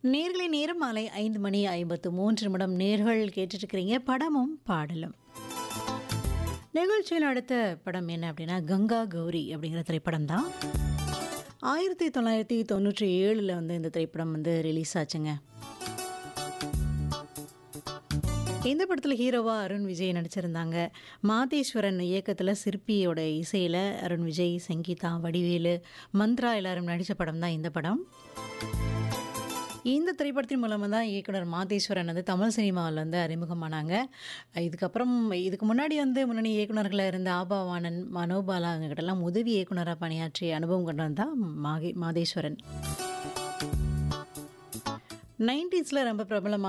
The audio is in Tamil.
நேர்களை நேரம் மாலை ஐந்து மணி ஐம்பத்து மூன்று நிமிடம் நேர்கள் கேட்டுட்டு இருக்கிறீங்க படமும் பாடலும் நிகழ்ச்சியில் அடுத்த படம் என்ன அப்படின்னா கங்கா கௌரி அப்படிங்கிற திரைப்படம் தான் ஆயிரத்தி தொள்ளாயிரத்தி தொண்ணூற்றி ஏழில் வந்து இந்த திரைப்படம் வந்து ரிலீஸ் ஆச்சுங்க இந்த படத்தில் ஹீரோவா அருண் விஜய் நடிச்சிருந்தாங்க மாதேஸ்வரன் இயக்கத்தில் சிற்பியோட இசையில் அருண் விஜய் சங்கீதா வடிவேலு மந்த்ரா எல்லாரும் நடித்த படம் தான் இந்த படம் இந்த திரைப்படத்தின் மூலமாக தான் இயக்குனர் மாதேஸ்வரன் வந்து தமிழ் சினிமாவில் வந்து அறிமுகமானாங்க இதுக்கப்புறம் இதுக்கு முன்னாடி வந்து முன்னணி இயக்குனர்களாக இருந்த ஆபாவானன் மனோபாலா அவங்ககிட்டலாம் உதவி இயக்குனராக பணியாற்றிய அனுபவம் கொண்டவன் தான் மாகே மாதேஸ்வரன் நைன்டிஸில் ரொம்ப பிரபலமாக